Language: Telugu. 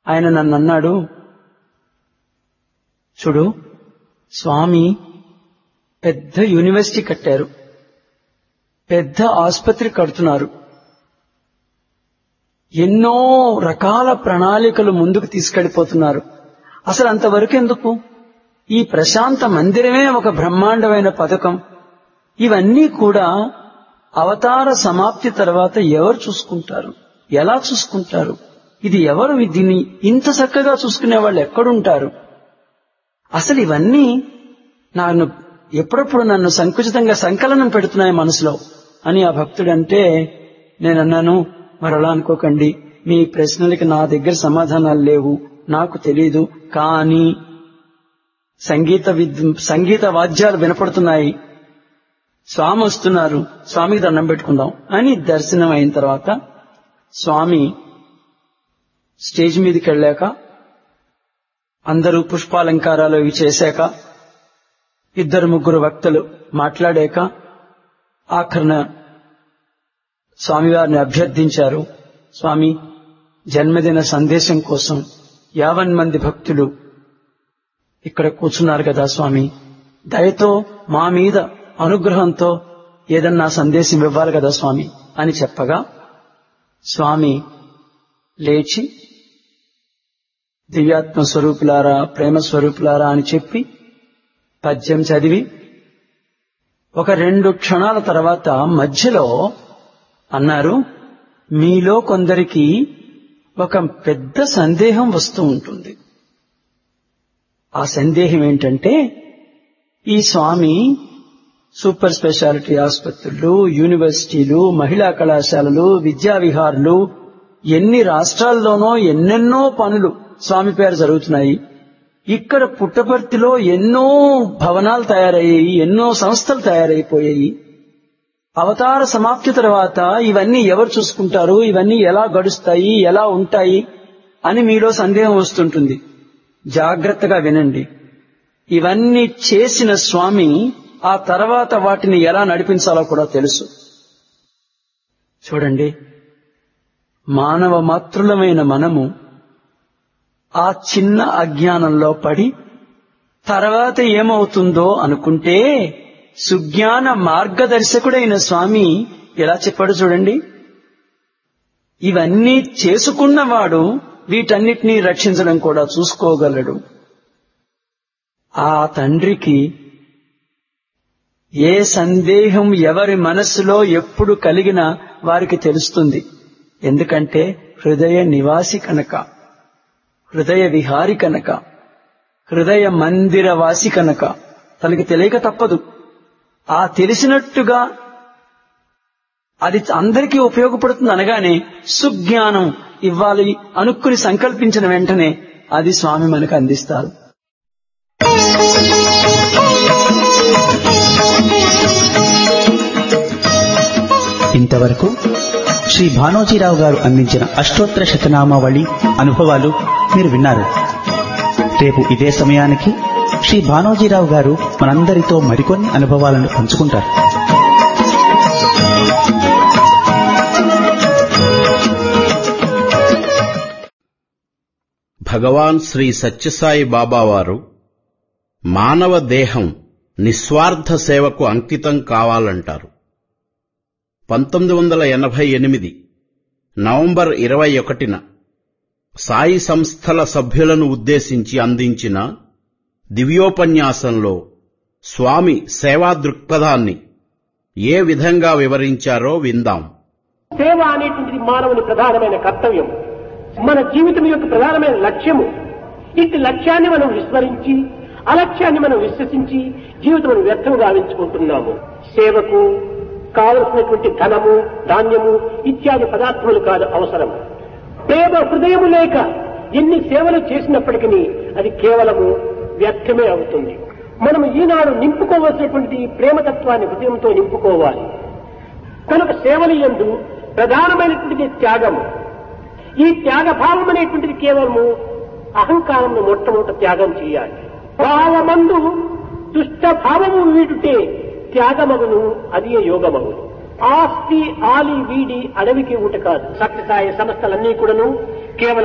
ఆయన నన్ను అన్నాడు చూడు స్వామి పెద్ద యూనివర్సిటీ కట్టారు పెద్ద ఆసుపత్రి కడుతున్నారు ఎన్నో రకాల ప్రణాళికలు ముందుకు తీసుకెళ్లిపోతున్నారు అసలు అంతవరకు ఎందుకు ఈ ప్రశాంత మందిరమే ఒక బ్రహ్మాండమైన పథకం ఇవన్నీ కూడా అవతార సమాప్తి తర్వాత ఎవరు చూసుకుంటారు ఎలా చూసుకుంటారు ఇది ఎవరు దీన్ని ఇంత చక్కగా చూసుకునే వాళ్ళు ఎక్కడుంటారు అసలు ఇవన్నీ నన్ను ఎప్పుడప్పుడు నన్ను సంకుచితంగా సంకలనం పెడుతున్నాయి మనసులో అని ఆ భక్తుడంటే నేను అన్నాను మరలా అనుకోకండి మీ ప్రశ్నలకి నా దగ్గర సమాధానాలు లేవు నాకు తెలీదు కానీ సంగీత విద్ సంగీత వాద్యాలు వినపడుతున్నాయి స్వామి వస్తున్నారు స్వామికి దండం పెట్టుకుందాం అని దర్శనం అయిన తర్వాత స్వామి స్టేజ్ మీదకి వెళ్ళాక అందరూ పుష్పాలంకారాలు ఇవి చేశాక ఇద్దరు ముగ్గురు వక్తలు మాట్లాడాక ఆఖరణ స్వామివారిని అభ్యర్థించారు స్వామి జన్మదిన సందేశం కోసం యావన్ మంది భక్తులు ఇక్కడ కూర్చున్నారు కదా స్వామి దయతో మా మీద అనుగ్రహంతో ఏదన్నా సందేశం ఇవ్వాలి కదా స్వామి అని చెప్పగా స్వామి లేచి దివ్యాత్మ స్వరూపులారా ప్రేమ స్వరూపులారా అని చెప్పి పద్యం చదివి ఒక రెండు క్షణాల తర్వాత మధ్యలో అన్నారు మీలో కొందరికి ఒక పెద్ద సందేహం వస్తూ ఉంటుంది ఆ సందేహం ఏంటంటే ఈ స్వామి సూపర్ స్పెషాలిటీ ఆసుపత్రులు యూనివర్సిటీలు మహిళా కళాశాలలు విద్యా విహార్లు ఎన్ని రాష్ట్రాల్లోనో ఎన్నెన్నో పనులు స్వామి పేరు జరుగుతున్నాయి ఇక్కడ పుట్టపర్తిలో ఎన్నో భవనాలు తయారయ్యాయి ఎన్నో సంస్థలు తయారైపోయాయి అవతార సమాప్తి తర్వాత ఇవన్నీ ఎవరు చూసుకుంటారు ఇవన్నీ ఎలా గడుస్తాయి ఎలా ఉంటాయి అని మీలో సందేహం వస్తుంటుంది జాగ్రత్తగా వినండి ఇవన్నీ చేసిన స్వామి ఆ తర్వాత వాటిని ఎలా నడిపించాలో కూడా తెలుసు చూడండి మానవ మాతృలమైన మనము ఆ చిన్న అజ్ఞానంలో పడి తర్వాత ఏమవుతుందో అనుకుంటే సుజ్ఞాన మార్గదర్శకుడైన స్వామి ఎలా చెప్పాడు చూడండి ఇవన్నీ చేసుకున్నవాడు వీటన్నిటినీ రక్షించడం కూడా చూసుకోగలడు ఆ తండ్రికి ఏ సందేహం ఎవరి మనస్సులో ఎప్పుడు కలిగినా వారికి తెలుస్తుంది ఎందుకంటే హృదయ నివాసి కనుక హృదయ విహారి కనుక హృదయ మందిర వాసి కనుక తనకి తెలియక తప్పదు ఆ తెలిసినట్టుగా అది అందరికీ ఉపయోగపడుతుంది అనగానే సుజ్ఞానం ఇవ్వాలి అనుకుని సంకల్పించిన వెంటనే అది స్వామి మనకు అందిస్తారు ఇంతవరకు శ్రీ భానోజీరావు గారు అందించిన అష్టోత్తర శతనామావళి అనుభవాలు మీరు విన్నారు రేపు ఇదే సమయానికి శ్రీ భానోజీరావు గారు మనందరితో మరికొన్ని అనుభవాలను పంచుకుంటారు భగవాన్ శ్రీ సత్యసాయి బాబా వారు మానవ దేహం నిస్వార్థ సేవకు అంకితం కావాలంటారు పంతొమ్మిది వందల ఎనభై ఎనిమిది నవంబర్ ఇరవై ఒకటిన సాయి సంస్థల సభ్యులను ఉద్దేశించి అందించిన దివ్యోపన్యాసంలో స్వామి సేవా దృక్పథాన్ని ఏ విధంగా వివరించారో విందాం సేవ అనేటువంటిది మానవుని ప్రధానమైన కర్తవ్యం మన జీవితం యొక్క ప్రధానమైన లక్ష్యము ఇట్టి లక్ష్యాన్ని మనం విస్మరించి అలక్ష్యాన్ని మనం విశ్వసించి జీవితం వ్యర్థం గావించుకుంటున్నాము సేవకు కావలసినటువంటి ధనము ధాన్యము ఇత్యాది పదార్థములు కాదు అవసరం ప్రేమ హృదయము లేక ఎన్ని సేవలు చేసినప్పటికీ అది కేవలము వ్యర్థమే అవుతుంది మనము ఈనాడు నింపుకోవలసినటువంటి ప్రేమతత్వాన్ని హృదయంతో నింపుకోవాలి కనుక సేవలు ఎందు ప్రధానమైనటువంటిది త్యాగము ఈ త్యాగ భావం అనేటువంటిది కేవలము అహంకారమును మొట్టమొదట త్యాగం చేయాలి భావమందు దుష్ట భావము వీడుటే త్యాగమగును అది యోగమగును ఆస్తి ఆలి వీడి అడవికి ఊట కాదు సత్యసాయ సంస్థలన్నీ కూడాను కేవలం